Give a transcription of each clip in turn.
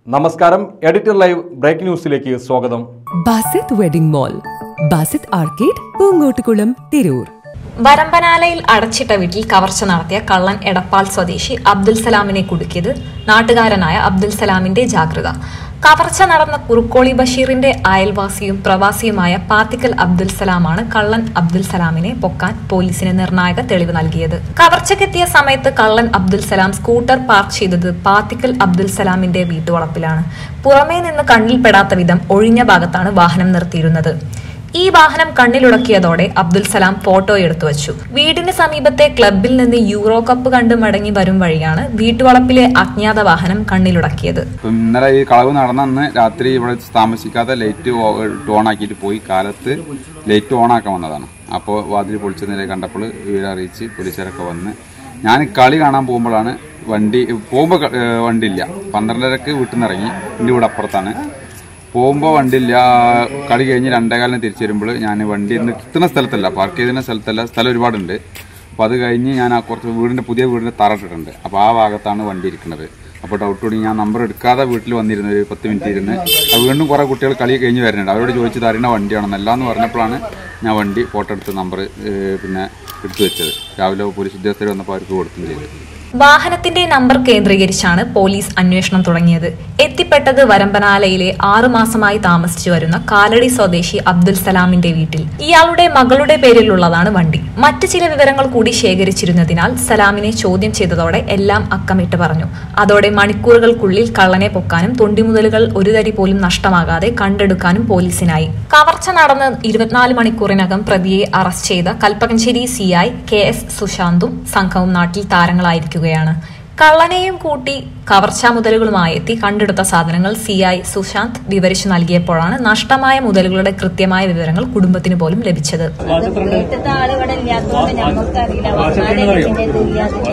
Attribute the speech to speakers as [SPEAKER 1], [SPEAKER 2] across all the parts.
[SPEAKER 1] നമസ്കാരം editor live break ന്യൂസിലേക്ക് സ്വാഗതം
[SPEAKER 2] Basith wedding mall Basith arcade Poongottukulam Tirur
[SPEAKER 3] വരമ്പനാലയിൽ അടച്ചിട്ട വീട്ടിൽ കവർച്ച നടത്തിയ കള്ളൻ എടപ്പാൾ സ്വദേശി അബ്ദുൽ സലാമിനെ കുടുക്കിയത് നാട്ടുകാരനായ അബ്ദുൽ സലാമിന്റെ ജാഗ്രത കവർച്ച നടന്ന കുറുക്കോളി ബഷീറിന്റെ അയൽവാസിയും പ്രവാസിയുമായ പാത്തിക്കൽ അബ്ദുൽ സലാമാണ് കള്ളൻ അബ്ദുൽ സലാമിനെ പൊക്കാൻ പോലീസിന് നിർണായക തെളിവ് നൽകിയത് കവർച്ചയ്ക്കെത്തിയ സമയത്ത് കള്ളൻ അബ്ദുൽ സലാം സ്കൂട്ടർ പാർക്ക് ചെയ്തത് പാത്തിക്കൽ അബ്ദുൽ സലാമിന്റെ വീട്ടുവളപ്പിലാണ് പുറമേ നിന്ന് കണ്ണിൽപ്പെടാത്ത വിധം ഒഴിഞ്ഞ ഭാഗത്താണ് വാഹനം നിർത്തിയിരുന്നത് ഈ വാഹനം കണ്ണിലുടക്കിയതോടെ അബ്ദുൽ സലാം ഫോട്ടോ എടുത്തു വച്ചു വീടിന് സമീപത്തെ ക്ലബിൽ നിന്ന് യൂറോ കപ്പ് കണ്ട് മടങ്ങി വരും വഴിയാണ് വീട്ടുവളപ്പിലെ അജ്ഞാത വാഹനം കണ്ണിലുടക്കിയത്
[SPEAKER 4] ഇപ്പം ഇന്നലെ ഈ കളവ് നടന്ന അന്ന് രാത്രി ഇവിടെ താമസിക്കാതെ ലൈറ്റ് ഓൺ ആക്കിയിട്ട് പോയി കാലത്ത് ലൈറ്റ് ഓൺ ആക്കാൻ വന്നതാണ് അപ്പോൾ വാതിൽ പൊളിച്ച നില കണ്ടപ്പോൾ വീട് അറിയിച്ച് പോലീസുകാരൊക്കെ വന്ന് ഞാൻ കളി കാണാൻ പോകുമ്പോഴാണ് വണ്ടി പോകുമ്പോൾ വണ്ടിയില്ല പന്ത്രണ്ടരക്ക് വീട്ടിൽ നിന്ന് ഇറങ്ങി എൻ്റെ വീട് അപ്പുറത്താണ് പോകുമ്പോൾ വണ്ടിയില്ല കളി കഴിഞ്ഞ് രണ്ടേകാലിന് തിരിച്ചു വരുമ്പോൾ ഞാൻ വണ്ടി നിർത്തുന്ന സ്ഥലത്തല്ല പാർക്ക് ചെയ്തിരുന്ന സ്ഥലത്തല്ല സ്ഥലം ഒരുപാടുണ്ട് അപ്പോൾ അത് കഴിഞ്ഞ് ഞാൻ ആ കുറച്ച് വീടിൻ്റെ പുതിയ വീടിൻ്റെ തറയിട്ടിട്ടുണ്ട് അപ്പോൾ ആ ഭാഗത്താണ് വണ്ടി ഇരിക്കുന്നത് അപ്പോൾ ഡൗട്ട് കൂടി ഞാൻ നമ്പർ എടുക്കാതെ വീട്ടിൽ വന്നിരുന്നു ഒരു പത്ത് മിനിറ്റ് ഇരുന്ന് അത് വീണ്ടും കുറേ കുട്ടികൾ കളി കഴിഞ്ഞ് വരുന്നുണ്ട് അവരോട് ചോദിച്ചത് അറിയുന്ന വണ്ടിയാണെന്ന് എല്ലാന്ന് പറഞ്ഞപ്പോഴാണ് ഞാൻ വണ്ടി ഫോട്ടോ എടുത്ത് നമ്പർ പിന്നെ എടുത്തു വെച്ചത് രാവിലെ പോലീസ് ഉദ്യോഗസ്ഥർ വന്നപ്പോൾ അവർക്ക് കൊടുത്തും ചെയ്തു
[SPEAKER 3] വാഹനത്തിന്റെ നമ്പർ കേന്ദ്രീകരിച്ചാണ് പോലീസ് അന്വേഷണം തുടങ്ങിയത് എത്തിപ്പെട്ടത് വരമ്പനാലയിലെ ആറു മാസമായി താമസിച്ചു വരുന്ന കാലടി സ്വദേശി അബ്ദുൽ സലാമിന്റെ വീട്ടിൽ ഇയാളുടെ മകളുടെ പേരിലുള്ളതാണ് വണ്ടി മറ്റു ചില വിവരങ്ങൾ കൂടി ശേഖരിച്ചിരുന്നതിനാൽ സലാമിനെ ചോദ്യം ചെയ്തതോടെ എല്ലാം അക്കമിട്ട് പറഞ്ഞു അതോടെ മണിക്കൂറുകൾക്കുള്ളിൽ കള്ളനെ പൊക്കാനും തൊണ്ടിമുതലുകൾ ഒരു തരി പോലും നഷ്ടമാകാതെ കണ്ടെടുക്കാനും പോലീസിനായി കവർച്ച നടന്ന് ഇരുപത്തിനാല് മണിക്കൂറിനകം പ്രതിയെ അറസ്റ്റ് ചെയ്ത Kalpakanchery C I K S സുശാന്തും സംഘവും നാട്ടിൽ താരങ്ങളായിരിക്കുകയാണ് കള്ളനെയും കൂട്ടി കവർച്ചാ മുതലുകളുമായി എത്തി കണ്ടെടുത്ത സാധനങ്ങൾ സി ഐ സുശാന്ത് വിവരിച്ചു നൽകിയപ്പോഴാണ് നഷ്ടമായ മുതലുകളുടെ കൃത്യമായ വിവരങ്ങൾ കുടുംബത്തിന് പോലും ലഭിച്ചത്
[SPEAKER 5] വീട്ടിലത്തെ ആള് ഇവിടെ ഇല്ലാത്തതുകൊണ്ട് ഞമ്മക്കറിയില്ല വന്നാലേ ഇതിന്റെ ഇത്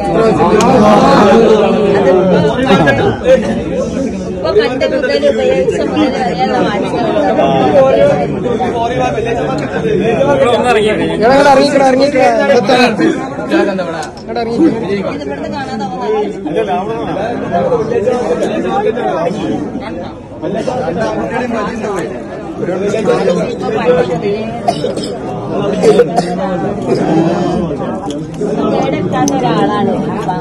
[SPEAKER 5] ഇപ്പൊ പണ്ട് മുതൽ ഉപയോഗിച്ച മുതൽ വരെയുള്ള ഇവിടുന്ന് കാണാതെ കേടെടുക്കാത്ത ഒരാളാണ്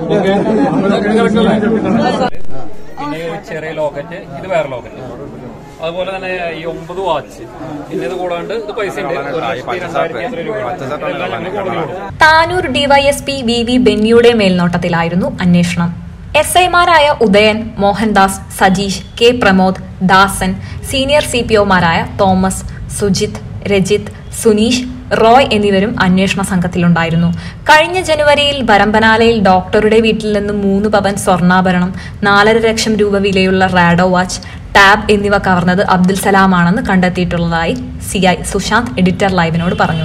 [SPEAKER 6] പിന്നെ ഈ ഒരു ചെറിയ ലോക്കറ്റ് ഇത് വേറെ ലോക്കറ്റ് അതുപോലെ തന്നെ ഈ ഒമ്പത് വാച്ച് പിന്നെ ഇത് കൂടാണ്ട് ഇത് പൈസ ഉണ്ട് ഒരു ലക്ഷത്തി രണ്ടായിരത്തി എത്ര രൂപ ഇതെല്ലാം ഞങ്ങൾ കൊടുത്തു കൊടുക്കും
[SPEAKER 3] താനൂർ ഡിവൈഎസ്പി വി വി ബെന്നിയുടെ മേൽനോട്ടത്തിലായിരുന്നു അന്വേഷണം എസ് ഐമാരായ Udayan Mohandas Sajeesh K Pramod Dasan senior C P ഒമാരായ തോമസ് സുജിത് രജിത് സുനീഷ് റോയ് എന്നിവരും അന്വേഷണ സംഘത്തിലുണ്ടായിരുന്നു കഴിഞ്ഞ ജനുവരിയിൽ വരമ്പനാലയിൽ ഡോക്ടറുടെ വീട്ടിൽ നിന്ന് മൂന്ന് പവൻ സ്വർണ്ണാഭരണം നാലര ലക്ഷം രൂപ വിലയുള്ള റാഡോ വാച്ച് ടാബ് എന്നിവ കവർന്നത് അബ്ദുൽ സലാമാണെന്ന് കണ്ടെത്തിയിട്ടുള്ളതായി സി ഐ സുശാന്ത് എഡിറ്റർ ലൈവിനോട് പറഞ്ഞു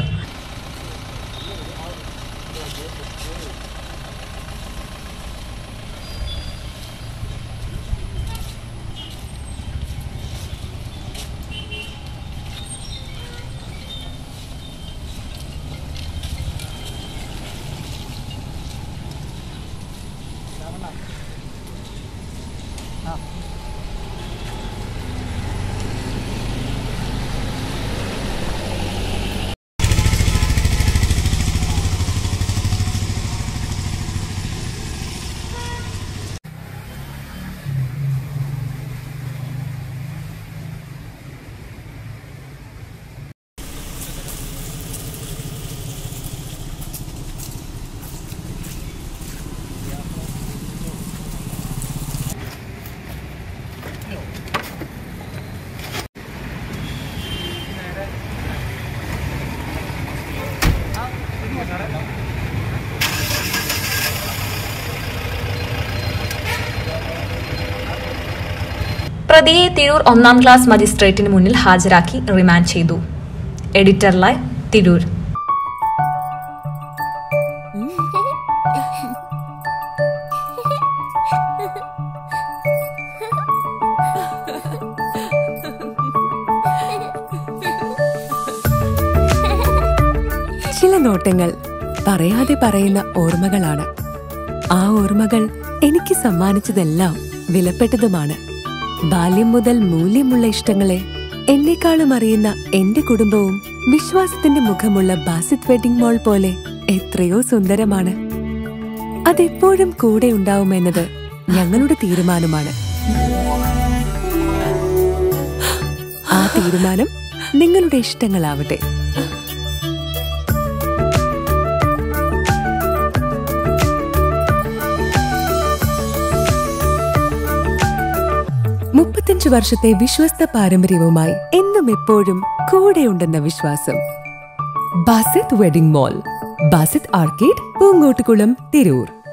[SPEAKER 3] പ്രതിയെ തിരൂർ ഒന്നാം ക്ലാസ് മജിസ്ട്രേറ്റിന് മുന്നിൽ ഹാജരാക്കി റിമാൻഡ് ചെയ്തു എഡിറ്റർ ലൈവ് തിരൂർ
[SPEAKER 2] ചില നോട്ടങ്ങൾ പറയാതെ പറയുന്ന ഓർമ്മകളാണ് ആ ഓർമ്മകൾ എനിക്ക് സമ്മാനിച്ചതെല്ലാം വിലപ്പെട്ടതുമാണ് ബാല്യം മുതൽ മൂല്യമുള്ള ഇഷ്ടങ്ങളെ എന്നെക്കാളും അറിയുന്ന എന്റെ കുടുംബവും വിശ്വാസത്തിന്റെ മുഖമുള്ള ബാസിത് വെഡിംഗ് മോൾ പോലെ എത്രയോ സുന്ദരമാണ് അതെപ്പോഴും കൂടെ ഉണ്ടാവുമെന്നത് ഞങ്ങളുടെ തീരുമാനമാണ് ആ തീരുമാനം നിങ്ങളുടെ ഇഷ്ടങ്ങളാവട്ടെ മുപ്പത്തഞ്ചു വർഷത്തെ വിശ്വസ്ത പാരമ്പര്യവുമായി എന്നും എപ്പോഴും കൂടെയുണ്ടെന്ന വിശ്വാസം Basith wedding mall Basith arcade Poongottukulam Tirur